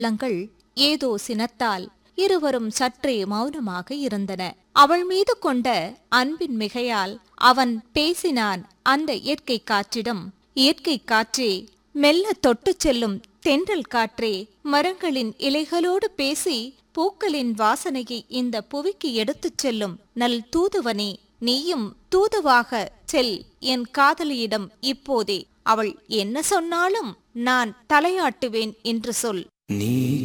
உள்ளங்கள் ஏதோ சினத்தால் இருவரும் சற்றே மௌனமாக இருந்தன அவள் மீது கொண்ட அன்பின் மிகையால் அவன் பேசினான் அந்த இயற்கை காற்றிடம் இயற்கை காற்றே மெல்ல தொட்டுச் செல்லும் தென்றல் காற்றே மரங்களின் இலைகளோடு பேசி பூக்களின் வாசனையை இந்த புவிக்கு எடுத்துச் செல்லும் நல் தூதுவனே நீயும் தூதுவாக செல் என் காதலியிடம் இப்போதே அவள் என்ன சொன்னாலும் நான் தலையாட்டுவேன் என்று சொல் நீ